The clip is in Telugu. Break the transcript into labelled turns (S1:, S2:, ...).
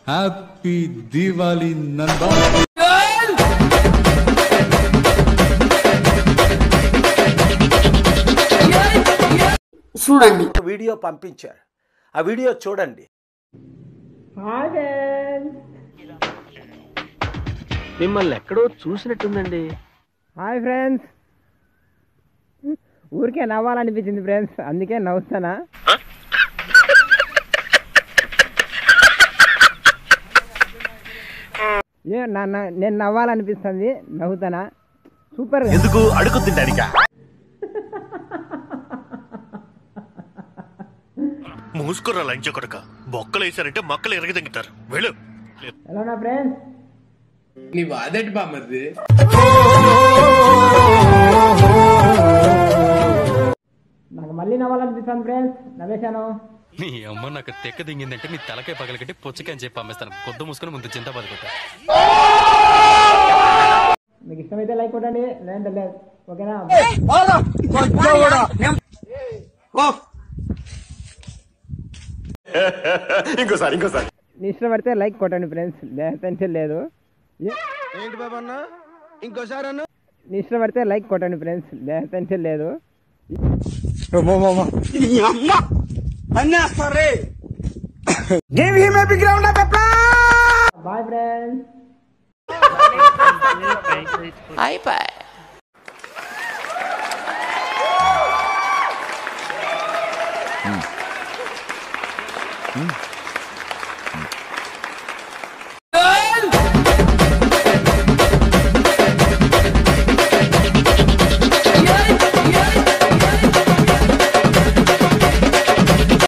S1: హ్యాపీ దీవాలి నందా
S2: చూడండి
S3: వీడియో పంపించారు ఆ వీడియో చూడండి
S4: మిమ్మల్ని ఎక్కడో చూసినట్టుందండి
S5: హాయ్ ఫ్రెండ్స్ ఊరికే నవ్వాలనిపించింది ఫ్రెండ్స్ అందుకే నవ్వుతానా ఏ నా నా- నేను నవ్వాలనిపిస్తుంది నవ్వుతానా సూపర్
S6: ఎందుకు అడుగు తింటానిక మూసుకురా లంచ కొడక బొక్కలు వేసారంటే మొక్కలు ఎరగదంగుతారు వెళ్ళు
S5: ఎలా ఉన్నా ఫ్రెండ్స్
S7: నీ బాధటి బామ్మది
S5: నాకు మళ్ళీ నవ్వాలనిపిస్తుంది ఫ్రెండ్స్ నవ్వేశాను
S8: నీ అమ్మ నాకు తెక్క దింగిందంటే నీ తలకాయ పగలగట్టి పుచ్చకాయని చెప్పి అమ్మేస్తాను కొద్ది మూసుకొని ముందు చింత పదకొట్ట
S5: మీకు ఇష్టమైతే లైక్ కొట్టండి లేదంటే లేదు ఓకేనా
S6: ఇంకోసారి ఇంకోసారి
S5: నీ ఇష్టం పడితే లైక్ కొట్టండి ఫ్రెండ్స్ లేదంటే లేదు ఏ-
S4: ఏంటి బాబా అన్న ఇంకోసారి అన్న
S5: నీ ఇష్టం పడితే లైక్ కొట్టండి ఫ్రెండ్స్ లేదంటే లేదు బాయ్ ఫ్రెండ్స్
S2: అయిపోయి